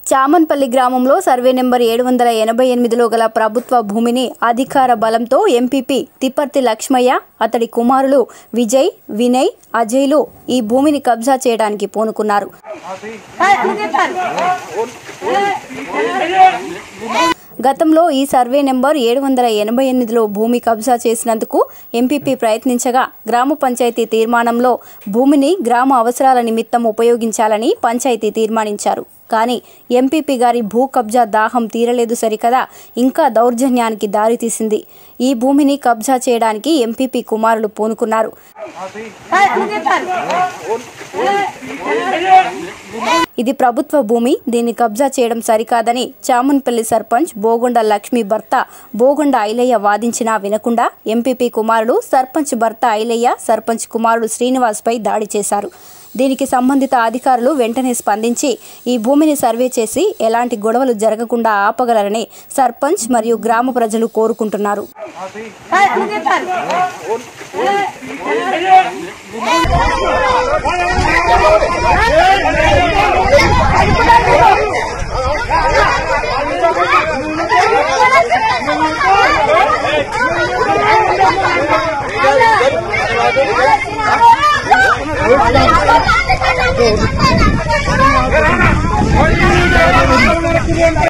చామన్పల్లి గ్రామంలో survey number ఏడు వందల ఎనభై ఎనిమిదిలో గల ప్రభుత్వ భూమిని అధికార బలంతో ఎంపీపీ తిప్పర్తి లక్ష్మయ్య అతడి కుమారులు విజయ్ వినయ్ అజయ్లు ఈ భూమిని కబ్జా చేయడానికి పూనుకున్నారు గతంలో ఈ సర్వే నెంబర్ ఏడు వందల ఎనభై ఎనిమిదిలో భూమి కబ్జా చేసినందుకు ఎంపీపీ ప్రయత్నించగా గ్రామ పంచాయతీ తీర్మానంలో భూమిని గ్రామ అవసరాల నిమిత్తం ఉపయోగించాలని పంచాయతీ తీర్మానించారు కానీ ఎంపీపీ గారి భూ కబ్జా దాహం తీరలేదు సరికదా ఇంకా దౌర్జన్యానికి దారితీసింది ఈ భూమిని కబ్జా చేయడానికి ఎంపీపీ కుమారులు పూనుకున్నారు ఇది ప్రభుత్వ భూమి దీన్ని కబ్జా చేయడం సరికాదని చామన్పల్లి సర్పంచ్ బోగొండ లక్ష్మి భర్త బోగొండ ఐలయ్య వాదించినా వినకుండా ఎంపీపీ కుమారుడు సర్పంచ్ భర్త ఐలయ్య సర్పంచ్ కుమారుడు శ్రీనివాస్పై దాడి చేశారు దీనికి సంబంధిత అధికారులు వెంటనే స్పందించి ఈ భూమిని సర్వే చేసి ఎలాంటి గొడవలు జరగకుండా ఆపగలరని సర్పంచ్ మరియు గ్రామ ప్రజలు కోరుకుంటున్నారు Thank you.